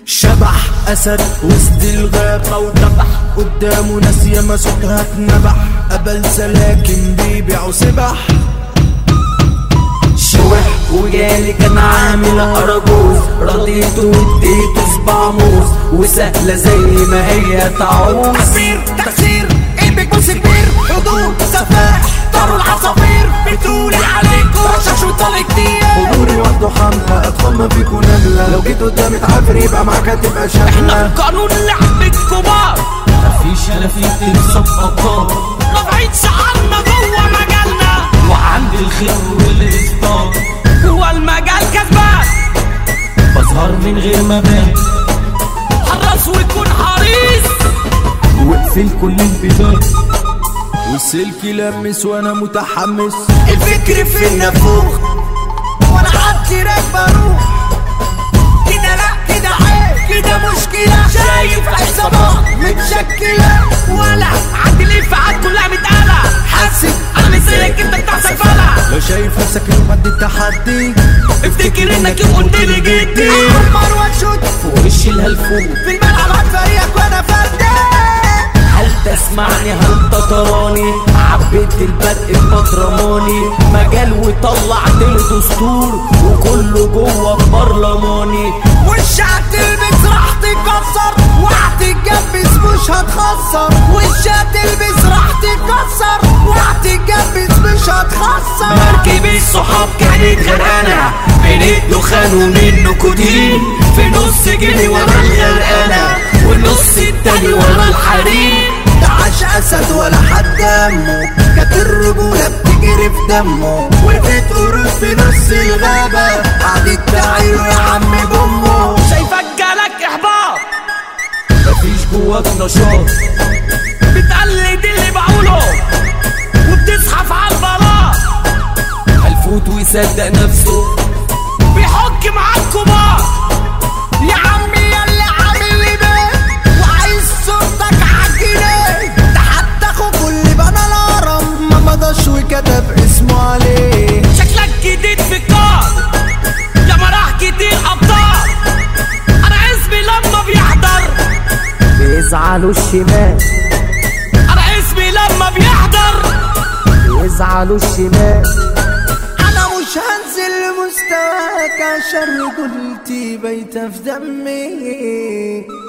شبح اسد وسط الغابة وذبح قدامه ناس ياما صوتها اتنبح قبل سلاكن بيبيعوا سبح شوح وجالي كان عامل اراجوز رضيته واديته صباع موز وسهلة زي ما هي تعوز تكسير تكسير ايبك بوس كبير حضور سفاح طاروا العصافير بتقولي عليكم رشاش وطلق كتير حضوري وحده حملة ادخل ما فيكوا نملة لو جيت قدامي تعافر يبقى معاك هتبقى شاملة قانون لعب الكبار مفيش انا في تنصب ابطال رافعين شعارنا جوه مجالنا وعندي الخير والاصدار هو المجال كسبان بظهر من غير ما بان حرص ويكون حريص واقفل كل البيبان والسلك لمس وانا متحمس الفكر في النافوخ وانا عدي راكبه اروح كده لا كده عيب كده مشكله شايف العصابات متشكله ولا عندي الانفعال كلها متقاله حاسب انا مش زيك انت بتاع سفاله لو شايف نفسك يوم قد التحدي افتكر انك يوم قلت لي جدي مروان شوت فوق وش الهلفوت في الملعب هتفريقك وانا فردان هل تسمعني هل تطراني عبيت البرق ببطرماني مجال وطلعت له دستور وكله جوه برلماني وش هتلبس راح تكسر وهتتجبس مش هتخسر وش هتلبس راح تكسر وهتتجبس مش هتخسر مركب الصحاب كانت غرقانة بين الدخان ومن نكودين في نص جنيه ورا الغرقانة والنص التاني ورا الحريم تعاش اسد ولا حد دمه كانت الرجولة بتجري في دمه وقفت قرود في نص الغابة قعدت تعيله يا عم بامه شايفك جالك احباط مفيش جواك نشاط بتقلد اللي بقوله وبتزحف على البلاط هلفوت ويصدق نفسه بيحك مع الكبار يا عمي ياللي عامل لي بيه وعايز صورتك عالجنيه ده حتى اخوكوا اللي بنى الهرم ما مضاش وكتب اسمه عليه شكلك جديد في الكار يا مراح كتير ابطال انا اسمي لما بيحضر بيزعلوا الشمال انا اسمي لما بيحضر بيزعلوا الشمال انا مش هنزل لمستواك عشان رجولتي بايته في دمي